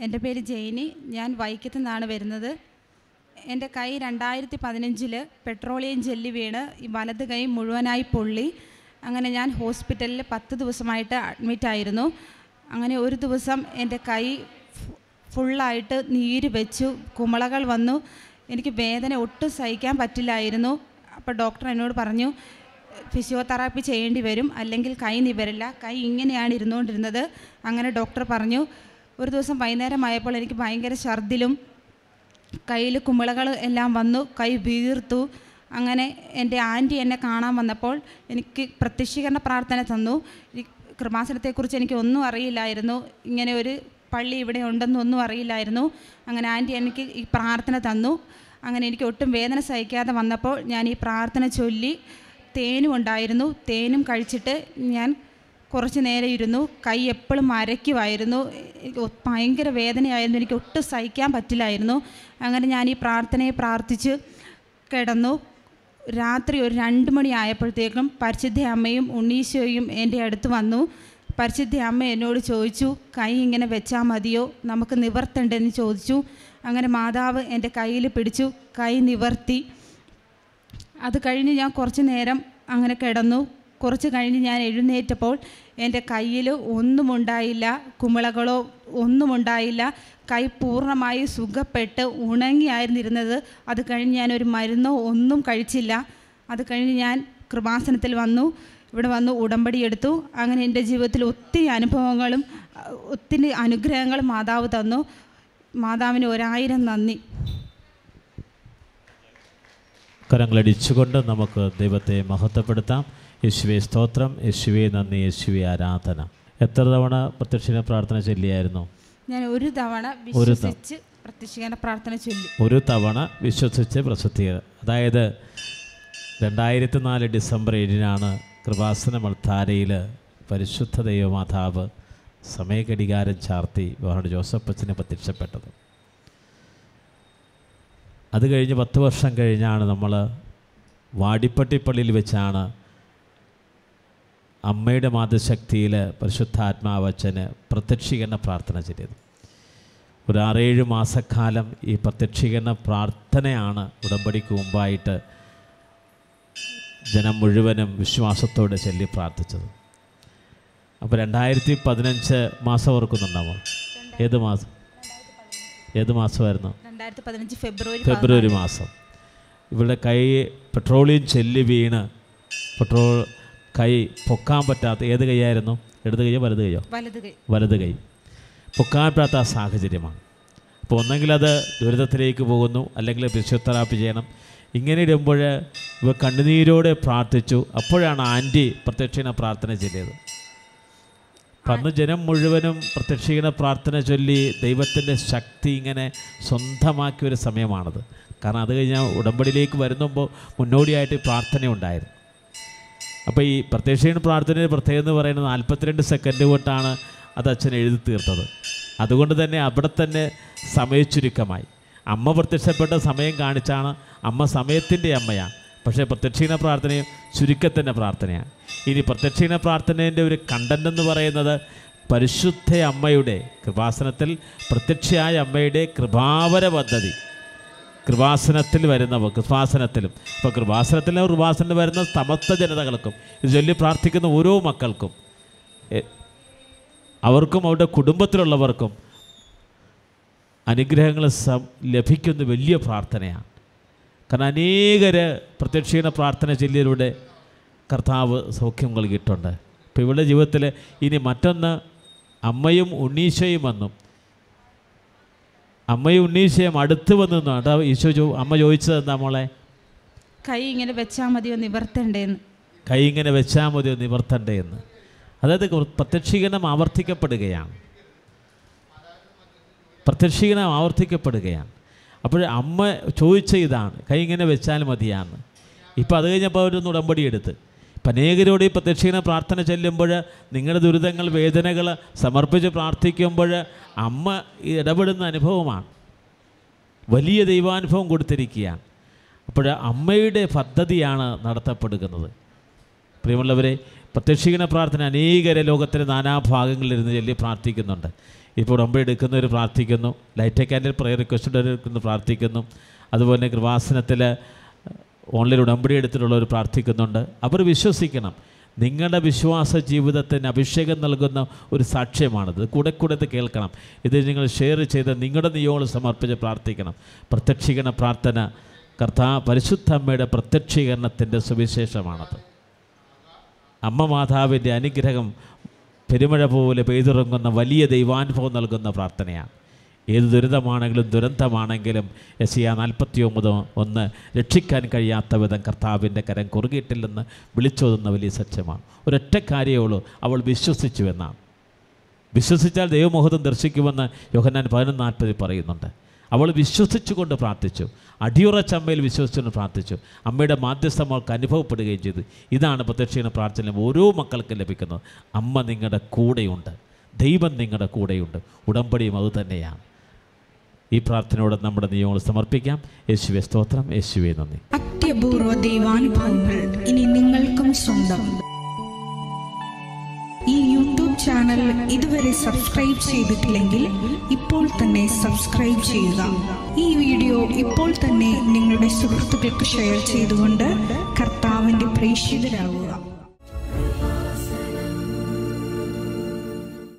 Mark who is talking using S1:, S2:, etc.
S1: എൻ്റെ പേര് ജെയിനി ഞാൻ വൈക്കത്തു നിന്നാണ് വരുന്നത് എൻ്റെ കൈ രണ്ടായിരത്തി പതിനഞ്ചിൽ പെട്രോളിയം ജെല്ലി വീണ് ഈ വലത് കൈ മുഴുവനായി പൊള്ളി അങ്ങനെ ഞാൻ ഹോസ്പിറ്റലിൽ പത്ത് ദിവസമായിട്ട് അഡ്മിറ്റായിരുന്നു അങ്ങനെ ഒരു ദിവസം എൻ്റെ കൈ ഫു- ഫുള്ളായിട്ട് നീര് വെച്ചു കുമളകൾ വന്നു എനിക്ക് വേദന ഒട്ടും സഹിക്കാൻ പറ്റില്ലായിരുന്നു അപ്പോൾ ഡോക്ടർ എന്നോട് പറഞ്ഞു ഫിസിയോതെറാപ്പി ചെയ്യേണ്ടി വരും അല്ലെങ്കിൽ കൈ നിവരില്ല കൈ ഇങ്ങനെയാണ് ഇരുന്നുകൊണ്ടിരുന്നത് അങ്ങനെ ഡോക്ടർ പറഞ്ഞു ഒരു ദിവസം വൈകുന്നേരം ആയപ്പോൾ എനിക്ക് ഭയങ്കര ഛർദിലും കയ്യിൽ കുമിളകൾ എല്ലാം വന്നു കൈ വീർത്തു അങ്ങനെ എൻ്റെ ആൻറ്റി എന്നെ കാണാൻ വന്നപ്പോൾ എനിക്ക് പ്രത്യക്ഷീകരണ പ്രാർത്ഥന തന്നു ഈ കൃപാസനത്തെക്കുറിച്ച് എനിക്ക് ഒന്നും അറിയില്ലായിരുന്നു ഇങ്ങനെ ഒരു പള്ളി ഇവിടെ ഉണ്ടെന്നൊന്നും അറിയില്ലായിരുന്നു അങ്ങനെ ആൻറ്റി എനിക്ക് ഈ പ്രാർത്ഥന തന്നു അങ്ങനെ എനിക്ക് ഒട്ടും വേദന സഹിക്കാതെ വന്നപ്പോൾ ഞാൻ ഈ പ്രാർത്ഥന ചൊല്ലി തേനും ഉണ്ടായിരുന്നു തേനും കഴിച്ചിട്ട് ഞാൻ കുറച്ച് നേരം ഇരുന്നു കൈ എപ്പോഴും മരയ്ക്കുമായിരുന്നു എനിക്ക് ഒ- ഭയങ്കര വേദനയായിരുന്നു എനിക്ക് ഒട്ടും സഹിക്കാൻ പറ്റില്ലായിരുന്നു അങ്ങനെ ഞാൻ ഈ പ്രാർത്ഥനയെ പ്രാർത്ഥിച്ച് കിടന്നു രാത്രി ഒരു രണ്ട് മണി ആയപ്പോഴത്തേക്കും പരിശുദ്ധ അമ്മയും ഉണ്ണീശോയും എൻ്റെ അടുത്ത് വന്നു പരിശുദ്ധ അമ്മ എന്നോട് ചോദിച്ചു കൈ ഇങ്ങനെ വെച്ചാൽ മതിയോ നമുക്ക് നിവർത്തണ്ടെന്ന് ചോദിച്ചു അങ്ങനെ മാതാവ് എൻ്റെ കയ്യിൽ പിടിച്ചു കൈ നിവർത്തി അത് കഴിഞ്ഞ് ഞാൻ കുറച്ച് നേരം അങ്ങനെ കിടന്നു കുറച്ച് കഴിഞ്ഞ് ഞാൻ എഴുന്നേറ്റപ്പോൾ എൻ്റെ കയ്യിൽ ഒന്നും ഉണ്ടായില്ല കുമിളകളോ ഒന്നും ഉണ്ടായില്ല കൈ പൂർണ്ണമായി സുഖപ്പെട്ട് ഉണങ്ങിയായിരുന്നിരുന്നത് അത് കഴിഞ്ഞ് ഞാൻ ഒരു മരുന്നോ ഒന്നും കഴിച്ചില്ല അത് കഴിഞ്ഞ് ഞാൻ കൃപാസനത്തിൽ വന്നു ഇവിടെ വന്ന് ഉടമ്പടി എടുത്തു അങ്ങനെ എൻ്റെ ജീവിതത്തിൽ ഒത്തിരി അനുഭവങ്ങളും അഹ് ഒത്തിരി അനുഗ്രഹങ്ങളും മാതാവ് തന്നു മാതാവിന് ഒരായിരം നന്ദി
S2: കരങ്ങളടിച്ചുകൊണ്ട് നമുക്ക് ദൈവത്തെ മഹത്വപ്പെടുത്താം യേശുവെ സ്തോത്രം യേശുവെ നന്ദി യേശുവെ ആരാധന എത്ര തവണ പ്രത്യക്ഷീണ പ്രാർത്ഥന ചൊല്ലിയായിരുന്നു
S1: ഞാൻ ഒരു തവണ
S2: ഒരു ത-
S1: വിശ്വസിച്ച് പ്രത്യക്ഷീകരണ പ്രാർത്ഥന ചൊല്ലി
S2: ഒരു തവണ വിശ്വസിച്ച് പ്രസിദ്ധീകരണം അതായത് രണ്ടായിരത്തി നാല് ഡിസംബർ ഏഴിനാണ് കൃപാസന മൾത്താരയിൽ പരിശുദ്ധ ദൈവമാതാവ് സമയഘടികാരം ചാർത്തി ബഹുമാനോട് ജോസഫ് അച്ഛന് പ്രത്യക്ഷപ്പെട്ടത് അത് കഴിഞ്ഞ് പത്ത് വർഷം കഴിഞ്ഞാണ് നമ്മൾ വാടിപ്പട്ടിപ്പള്ളിയിൽ വെച്ചാണ് അമ്മയുടെ മാതൃശക്തിയിൽ പരിശുദ്ധാത്മാവച്ചന് പ്രത്യക്ഷീകരണ പ്രാർത്ഥന ചെയ്തത് ഒരു ആറേഴ് മാസക്കാലം ഈ പ്രത്യക്ഷീകരണ പ്രാർത്ഥനയാണ് ഉടമ്പടിക്ക് മുമ്പായിട്ട് ജനം മുഴുവനും വിശ്വാസത്തോടെ ചൊല്ലി പ്രാർത്ഥിച്ചത് അപ്പോൾ രണ്ടായിരത്തി പതിനഞ്ച് മാസം ഓർക്കുന്നുണ്ടാവും ഏത് മാസം ഏത് മാസമായിരുന്നു
S1: രണ്ടായിരത്തി പതിനഞ്ച് ഫെബ്രുവരി
S2: ഫെബ്രുവരി മാസം ഇവരുടെ കൈ പെട്രോളിയം ചെല്ലി വീണ് പെട്രോൾ കൈ പൊക്കാൻ പറ്റാത്ത ഏത് കൈയായിരുന്നു ഇടത് കൈയോ വലത് കൈയോ
S1: വലത് കൈ
S2: വലത് കൈ പൊക്കാൻ പറ്റാത്ത ആ സാഹചര്യമാണ് അപ്പോൾ ഒന്നെങ്കിൽ അത് ദുരിതത്തിലേക്ക് പോകുന്നു അല്ലെങ്കിൽ ഫിസിയോതെറാപ്പി ചെയ്യണം ഇങ്ങനെ ഇടുമ്പോൾ ഇവ കണ്ണുനീരോടെ പ്രാർത്ഥിച്ചു അപ്പോഴാണ് ആൻറ്റി പ്രത്യക്ഷീണ പ്രാർത്ഥന ചൊല്ലിയത് അപ്പം അന്ന് ജനം മുഴുവനും പ്രത്യക്ഷീണ പ്രാർത്ഥന ചൊല്ലി ദൈവത്തിൻ്റെ ശക്തി ഇങ്ങനെ സ്വന്തമാക്കിയ ഒരു സമയമാണത് കാരണം അത് കഴിഞ്ഞാൽ ഉടമ്പടിയിലേക്ക് വരുമ്പോൾ മുന്നോടിയായിട്ട് പ്രാർത്ഥന ഉണ്ടായിരുന്നു അപ്പോൾ ഈ പ്രത്യക്ഷീണ പ്രാർത്ഥനയുടെ പ്രത്യേകത എന്ന് പറയുന്നത് നാൽപ്പത്തിരണ്ട് സെക്കൻഡ് കൊണ്ടാണ് അത് അച്ഛൻ എഴുതി തീർത്തത് അതുകൊണ്ട് തന്നെ അവിടെ തന്നെ സമയച്ചുരുക്കമായി അമ്മ പ്രത്യക്ഷപ്പെട്ട സമയം കാണിച്ചാണ് അമ്മ സമയത്തിൻ്റെ അമ്മയാണ് പക്ഷേ പ്രത്യക്ഷീണ പ്രാർത്ഥനയും ചുരുക്കത്തിൻ്റെ പ്രാർത്ഥനയാണ് ഇനി പ്രത്യക്ഷീണ പ്രാർത്ഥനേൻ്റെ ഒരു കണ്ടന്റ് എന്ന് പറയുന്നത് പരിശുദ്ധ അമ്മയുടെ കൃപാസനത്തിൽ പ്രത്യക്ഷയായ അമ്മയുടെ കൃപാവര പദ്ധതി കൃപാസനത്തിൽ വരുന്നവർ കൃപാസനത്തിലും ഇപ്പോൾ കൃപാസനത്തിലും കൃപാസനത്തിൽ വരുന്ന സമസ്ത ജനതകൾക്കും ഇത് ചൊല്ലി പ്രാർത്ഥിക്കുന്ന ഓരോ മക്കൾക്കും എ- അവർക്കും അവരുടെ കുടുംബത്തിലുള്ളവർക്കും അനുഗ്രഹങ്ങൾ സം ലഭിക്കുന്ന വലിയ പ്രാർത്ഥനയാണ് കാരണം അനേകര് പ്രത്യക്ഷീണ പ്രാർത്ഥന ചൊല്ലിയതിലൂടെ കർത്താവ് സൗഖ്യം നൽകിയിട്ടുണ്ട് ഇപ്പോൾ ഇവളുടെ ജീവിതത്തിൽ ഇനി മറ്റൊന്ന് അമ്മയും ഉണ്ണീശയും വന്നും അമ്മയും ഉണ്ണീശയും അടുത്ത് വന്നു നിന്നാണ് കേട്ടോ ഈശോ ചോ അമ്മ ചോദിച്ചത് എന്താ മോളെ
S1: കൈ ഇങ്ങനെ വെച്ചാൽ മതിയോ നിവർത്തണ്ടേന്ന്
S2: കൈ ഇങ്ങനെ വെച്ചാൽ മതിയോ നിവർത്തണ്ടേ എന്ന് അതായത് കൃ- പ്രത്യക്ഷീകരണം ആവർത്തിക്കപ്പെടുകയാണ് പ്രത്യക്ഷീകരണം ആവർത്തിക്കപ്പെടുകയാണ് അപ്പോൾ അമ്മ ചോദിച്ച ഇതാണ് കൈ ഇങ്ങനെ വെച്ചാൽ മതിയാന്ന് ഇപ്പം അത് കഴിഞ്ഞപ്പോൾ അവരൊന്ന് ഉടമ്പടി എടുത്ത് ഇപ്പം അനേകരോട് ഈ പ്രത്യക്ഷീകരണ പ്രാർത്ഥന ചെല്ലുമ്പോൾ നിങ്ങളുടെ ദുരിതങ്ങൾ വേദനകൾ സമർപ്പിച്ച് പ്രാർത്ഥിക്കുമ്പോൾ അമ്മ ഇടപെടുന്ന അനുഭവമാണ് വലിയ ദൈവാനുഭവം കൊടുത്തിരിക്കുകയാണ് അപ്പോൾ അമ്മയുടെ പദ്ധതിയാണ് നടത്തപ്പെടുന്നത് പ്രിയമുള്ളവരെ പ്രത്യക്ഷീകരണ പ്രാർത്ഥന അനേകരെ ലോകത്തിൻ്റെ നാനാഭാഗങ്ങളിലിരുന്ന് ചൊല്ലി പ്രാർത്ഥിക്കുന്നുണ്ട് ഇപ്പോൾ ഉടമ്പടി എടുക്കുന്നവർ പ്രാർത്ഥിക്കുന്നു ലൈറ്റ് ക്യാൻഡിൽ പ്രയർ റിക്വസ്റ്റ് എടുക്കുന്ന പ്രാർത്ഥിക്കുന്നു അതുപോലെ കൃപാസനത്തിൽ ഓൺലൈൻ ഉടമ്പടി എടുത്തിട്ടുള്ളവർ പ്രാർത്ഥിക്കുന്നുണ്ട് അവർ വിശ്വസിക്കണം നിങ്ങളുടെ വിശ്വാസ ജീവിതത്തിന് അഭിഷേകം നൽകുന്ന ഒരു സാക്ഷ്യമാണിത് കൂടെ കൂടെ ഇത് കേൾക്കണം ഇത് നിങ്ങൾ ഷെയർ ചെയ്ത് നിങ്ങളുടെ നിയോഗങ്ങൾ സമർപ്പിച്ച് പ്രാർത്ഥിക്കണം പ്രത്യക്ഷീകരണ പ്രാർത്ഥന കർത്താ പരിശുദ്ധ അമ്മയുടെ പ്രത്യക്ഷീകരണത്തിൻ്റെ സുവിശേഷമാണത് അമ്മ മാതാവിൻ്റെ അനുഗ്രഹം പെരുമഴ പോലെ പെയ്തിറങ്ങുന്ന വലിയ ദൈവാനുഭവം നൽകുന്ന പ്രാർത്ഥനയാണ് ഏത് ദുരിതമാണെങ്കിലും ദുരന്തമാണെങ്കിലും എസ് ആ നാൽപ്പത്തി ഒമ്പത് ഒന്ന് രക്ഷിക്കാൻ കഴിയാത്ത വിധം കർത്താവിൻ്റെ കരം കുറുകിയിട്ടില്ലെന്ന് വിളിച്ചോതുന്ന വലിയ സത്യമാണ് ഒരൊറ്റ കാര്യമേ ഉള്ളൂ അവൾ വിശ്വസിച്ചു എന്നാണ് വിശ്വസിച്ചാൽ ദൈവമോഹതം ദർശിക്കുമെന്ന് യോഹന്നാൻ പതിനൊന്ന് നാൽപ്പതിൽ പറയുന്നുണ്ട് അവൾ വിശ്വസിച്ചുകൊണ്ട് പ്രാർത്ഥിച്ചു അടിയുറച്ചമ്മയിൽ വിശ്വസിച്ചുകൊണ്ട് പ്രാർത്ഥിച്ചു അമ്മയുടെ മാധ്യസ്ഥം അവൾക്ക് അനുഭവപ്പെടുകയും ചെയ്തു ഇതാണ് പ്രത്യക്ഷീണ പ്രാർത്ഥന ഓരോ മക്കൾക്കും ലഭിക്കുന്നത് അമ്മ നിങ്ങളുടെ കൂടെയുണ്ട് ദൈവം നിങ്ങളുടെ കൂടെയുണ്ട് ഉടമ്പടിയും അതുതന്നെയാണ് ഈ പ്രാർത്ഥനയോടെ നമ്മുടെ നിയമങ്ങൾ സമർപ്പിക്കാം യേശുവെ സ്തോത്രം യേശുവെ നന്ദി
S3: അത്യപൂർവ ദൈവാനുഭവങ്ങൾ ഇനി നിങ്ങൾക്കും സ്വന്തം ഈ യൂട്യൂബ് ചാനൽ ഇതുവരെ സബ്സ്ക്രൈബ് ചെയ്തിട്ടില്ലെങ്കിൽ ഇപ്പോൾ തന്നെ സബ്സ്ക്രൈബ് ചെയ്യുക ഈ വീഡിയോ ഇപ്പോൾ തന്നെ നിങ്ങളുടെ സുഹൃത്തുക്കൾക്ക് ഷെയർ ചെയ്തുകൊണ്ട് കർത്താവിൻ്റെ പ്രേക്ഷിതരാകുക